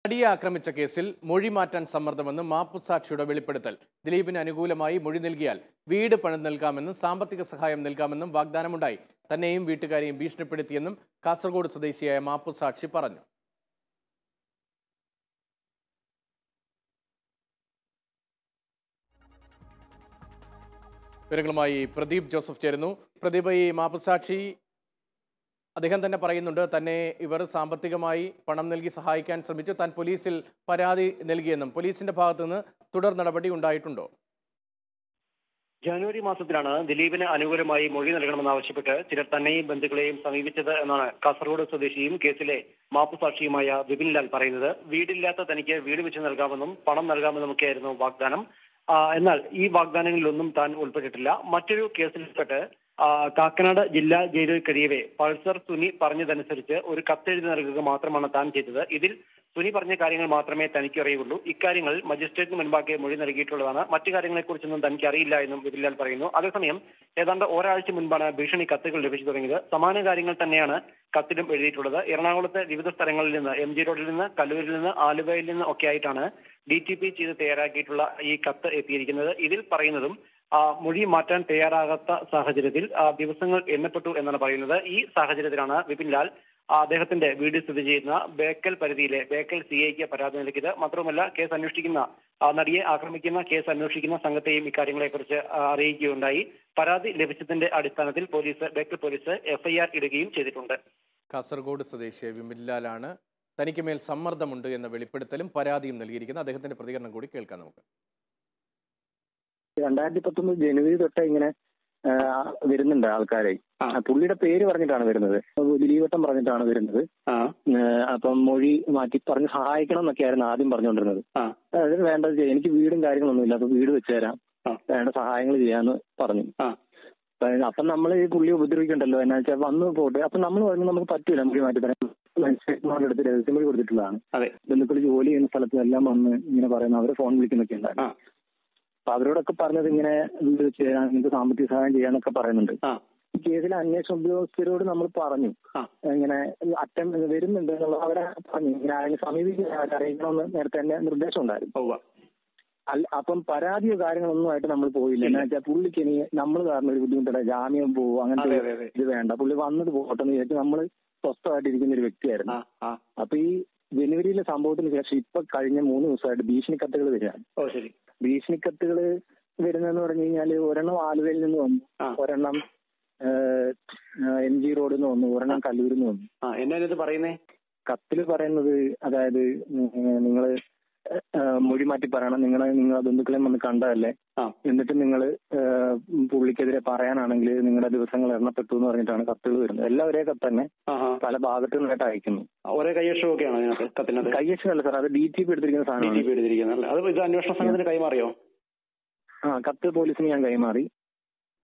നടിയെ ആക്രമിച്ച കേസിൽ മൊഴി മാറ്റാൻ സമ്മർദ്ദമെന്ന് മാപ്പുസാക്ഷിയുടെ വെളിപ്പെടുത്തൽ ദിലീപിന് അനുകൂലമായി മൊഴി നൽകിയാൽ വീട് പണിത് നൽകാമെന്നും സാമ്പത്തിക സഹായം നൽകാമെന്നും വാഗ്ദാനമുണ്ടായി തന്നെയും വീട്ടുകാരെയും ഭീഷണിപ്പെടുത്തിയെന്നും കാസർഗോഡ് സ്വദേശിയായ മാപ്പുസാക്ഷി പറഞ്ഞു വിവരങ്ങളുമായി പ്രദീപ് ജോസഫ് ചേരുന്നു പ്രദീപ് ഈ മാപ്പുസാക്ഷി അദ്ദേഹം തന്നെ പറയുന്നുണ്ട് തന്നെ ഇവർ സാമ്പത്തികമായി പണം നൽകി സഹായിക്കാൻ ശ്രമിച്ചു താൻ പോലീസിൽ പരാതി നൽകിയെന്നും പോലീസിന്റെ ഭാഗത്തു നിന്ന് തുടർ നടപടി ഉണ്ടായിട്ടുണ്ടോ ജനുവരി മാസത്തിലാണ് ദിലീപിന് അനുകൂലമായി മൊഴി നൽകണമെന്നാവശ്യപ്പെട്ട് ചിലർ തന്നെയും ബന്ധുക്കളെയും സമീപിച്ചത് എന്നാണ് കാസർഗോഡ് സ്വദേശിയും കേസിലെ മാപ്പുസാക്ഷിയുമായ വിപിൻ ലാൽ പറയുന്നത് വീടില്ലാത്ത തനിക്ക് വീട് വെച്ച് നൽകാമെന്നും പണം നൽകാമെന്നുമൊക്കെയായിരുന്നു വാഗ്ദാനം ആ, എന്നാൽ ഈ വാഗ്ദാനങ്ങളിലൊന്നും താൻ ഉൾപ്പെട്ടിട്ടില്ല മറ്റൊരു കേസിൽപ്പെട്ട് ആ, കാക്കനാട് ജില്ലാ ജയിലിൽ കഴിയവേ പൾസർ സുനി പറഞ്ഞതനുസരിച്ച് ഒരു കത്തെഴുതി നൽകുക മാത്രമാണ് താൻ ചെയ്തത് ഇതിൽ സുനി പറഞ്ഞ കാര്യങ്ങൾ മാത്രമേ തനിക്ക് അറിയുള്ളൂ ഇക്കാര്യങ്ങൾ മജിസ്ട്രേറ്റിന് മുൻപാകെ മൊഴി നൽകിയിട്ടുള്ളതാണ് മറ്റു കാര്യങ്ങളെക്കുറിച്ചൊന്നും തനിക്ക് അറിയില്ല എന്നും വിപിൻലാൽ പറയുന്നു അതേസമയം ഏതാണ്ട് ഒരാഴ്ച മുൻപാണ് ഭീഷണി കത്തുകൾ ലഭിച്ചു തുടങ്ങിയത് സമാന കാര്യങ്ങൾ തന്നെയാണ് കത്തിലും എഴുതിയിട്ടുള്ളത് എറണാകുളത്തെ വിവിധ സ്ഥലങ്ങളിൽ നിന്ന് എം ജി റോഡിൽ നിന്ന് കല്ലൂരിൽ നിന്ന് ആലുവയിൽ നിന്ന് ഒക്കെ ആയിട്ടാണ് ഡി ടി പി ചെയ്ത് തയ്യാറാക്കിയിട്ടുള്ള ഈ കത്ത് എത്തിയിരിക്കുന്നത് ഇതിൽ പറയുന്നതും ആ, മൊഴി മാറ്റാൻ തയ്യാറാകാത്ത സാഹചര്യത്തിൽ ആ, ദിവസങ്ങൾ എണ്ണപ്പെട്ടു എന്നാണ് പറയുന്നത് ഈ സാഹചര്യത്തിലാണ് വിപിൻ ലാൽ ആ, അദ്ദേഹത്തിന്റെ വീട് സ്ഥിതി ചെയ്യുന്ന ബേക്കൽ പരിധിയിലെ ബേക്കൽ സി ഐക്ക് പരാതി നൽകിയത് മാത്രമല്ല കേസ് അന്വേഷിക്കുന്ന ആ, നടിയെ ആക്രമിക്കുന്ന കേസ് അന്വേഷിക്കുന്ന സംഘത്തെയും ഇക്കാര്യങ്ങളെക്കുറിച്ച് ആ, അറിയിക്കുകയുണ്ടായി പരാതി ലഭിച്ചതിന്റെ അടിസ്ഥാനത്തിൽ പോലീസ് ബേക്കൽ പോലീസ് എഫ്ഐആർ ഇടുകയും ചെയ്തിട്ടുണ്ട് കാസർഗോഡ് സ്വദേശി വിമിൻലാലാണ് തനിക്ക് മേൽ സമ്മർദ്ദമുണ്ട് എന്ന വെളിപ്പെടുത്തലും പരാതിയും നൽകിയിരിക്കുന്നത് അദ്ദേഹത്തിന്റെ പ്രതികരണം കൂടി കേൾക്കാം നമുക്ക് രണ്ടായിരത്തി പത്തൊമ്പത് ജനുവരി തൊട്ടേ ഇങ്ങനെ ആ, വരുന്നുണ്ട് ആൾക്കാരെ ആ. ആ, പുള്ളിയുടെ പേര് പറഞ്ഞിട്ടാണ് വരുന്നത് ദിലീപട്ടം പറഞ്ഞിട്ടാണ് വരുന്നത് ആ ഏ, അപ്പം മൊഴി മാറ്റി പറഞ്ഞ് സഹായിക്കണം എന്നൊക്കെയായിരുന്നു ആദ്യം പറഞ്ഞുകൊണ്ടിരുന്നത് ആ. അതിന് വേണ്ടത് ചെയ്യ്. എനിക്ക് വീടും കാര്യങ്ങളൊന്നും ഇല്ല അപ്പൊ വീട് വെച്ച് തരാം ആ. വേണ്ട സഹായങ്ങൾ ചെയ്യാന്ന് പറഞ്ഞു ആ. അപ്പൊ അപ്പം നമ്മൾ ഈ പുള്ളിയെ ഉപദ്രവിക്കണ്ടല്ലോ എന്നാ വെച്ചാൽ വന്ന് പോട്ടെ അപ്പൊ നമ്മൾ പറഞ്ഞു നമുക്ക് പറ്റൂല മൊഴി മാറ്റി തരാൻ മജിസ്ട്രേറ്റിനോട് എടുത്ത് രഹസ്യമൊഴി കൊടുത്തിട്ടുള്ളതാണ് അതെ ബന്ധുക്കൾ ജോലി ചെയ്യുന്ന സ്ഥലത്ത് എല്ലാം വന്ന് ഇങ്ങനെ പറയുന്ന അവരെ ഫോൺ വിളിക്കുന്നൊക്കെ ഉണ്ടായിരുന്നു ആ. അപ്പൊ അവരോടൊക്കെ പറഞ്ഞത് ഇങ്ങനെ വീട് വെച്ച് തരാൻ നിങ്ങൾക്ക് സാമ്പത്തിക സഹായം ചെയ്യാന്നൊക്കെ പറയുന്നുണ്ട് ആ. ഈ കേസിലെ അന്വേഷണ ഉദ്യോഗസ്ഥരോട് നമ്മൾ പറഞ്ഞു ആ. ഇങ്ങനെ അറ്റം വരുന്നുണ്ട് എന്നുള്ളത് അവരെ പറഞ്ഞു ഇങ്ങനെ ആരെങ്കിലും സമീപിക്കാൻ അവരെ അറിയിക്കണമെന്ന് നേരത്തെ തന്നെ നിർദ്ദേശം ഉണ്ടായിരുന്നു ഉവ്വ. അല്ല അപ്പം പരാതിയോ കാര്യങ്ങളൊന്നും ആയിട്ട് നമ്മൾ പോയില്ല ഇല്ല. എന്നാ വെച്ചാൽ പുള്ളിക്ക് ഇനി നമ്മൾ കാരണം ഒരു ബുദ്ധിമുട്ടുള്ള ജാമ്യം പോവും അതെ അങ്ങനത്തെ അതെ അതെ ഇത് വേണ്ട പുള്ളി വന്നത് പോട്ടെ എന്ന് വിചാരിച്ച് നമ്മൾ സ്വസ്ഥമായിട്ട് ഇരിക്കുന്ന ഒരു വ്യക്തിയായിരുന്നു ആ ആ അപ്പൊ ഈ ജനുവരിയിലെ സംഭവത്തിന് ശേഷം ഇപ്പൊ കഴിഞ്ഞ മൂന്ന് ദിവസമായിട്ട് ഭീഷണി കത്തുകൾ വരികയാണ് ഓ ശരി ഭീഷണി കത്തുകൾ വരുന്നതെന്ന് പറഞ്ഞു കഴിഞ്ഞാൽ ഒരെണ്ണം ആലുവയിൽ നിന്ന് വന്നു ആ ഒരെണ്ണം എം ജി റോഡിൽ നിന്ന് വന്നു ഒരെണ്ണം കല്ലൂരിൽ നിന്ന് വന്നു ആ എന്നാ ഇത് പറയുന്നേ കത്തിൽ പറയുന്നത് അതായത് നിങ്ങൾ മൊഴി മാറ്റി പറയണം നിങ്ങളെ നിങ്ങളെ ബന്ധുക്കളെയും വന്ന് കണ്ടതല്ലേ ആ. എന്നിട്ട് നിങ്ങൾ പുള്ളിക്കെതിരെ പറയാനാണെങ്കിൽ നിങ്ങളുടെ ദിവസങ്ങൾ എണ്ണപ്പെട്ടു എന്ന് പറഞ്ഞിട്ടാണ് കത്തുകൾ വരുന്നത് എല്ലാം ഒരേ കത്ത് തന്നെ ആഹാ പല ഭാഗത്തു നിന്നായിട്ട് അയക്കുന്നു ഒരേ കയ്യക്ഷരമൊക്കെയാണോ ഇതിനകത്ത് കത്തിനകത്ത് കയ്യക്ഷരല്ല സാർ അത് ഡി ടി പി എടുത്തിരിക്കുന്ന ഡി ടി സാധനമാണ് പി എടുത്തിരിക്കുന്നത് അല്ലേ അത് ഇത് അന്വേഷണ സംഘത്തിന് കൈമാറിയോ ആ കത്ത് പോലീസിന് ഞാൻ കൈമാറി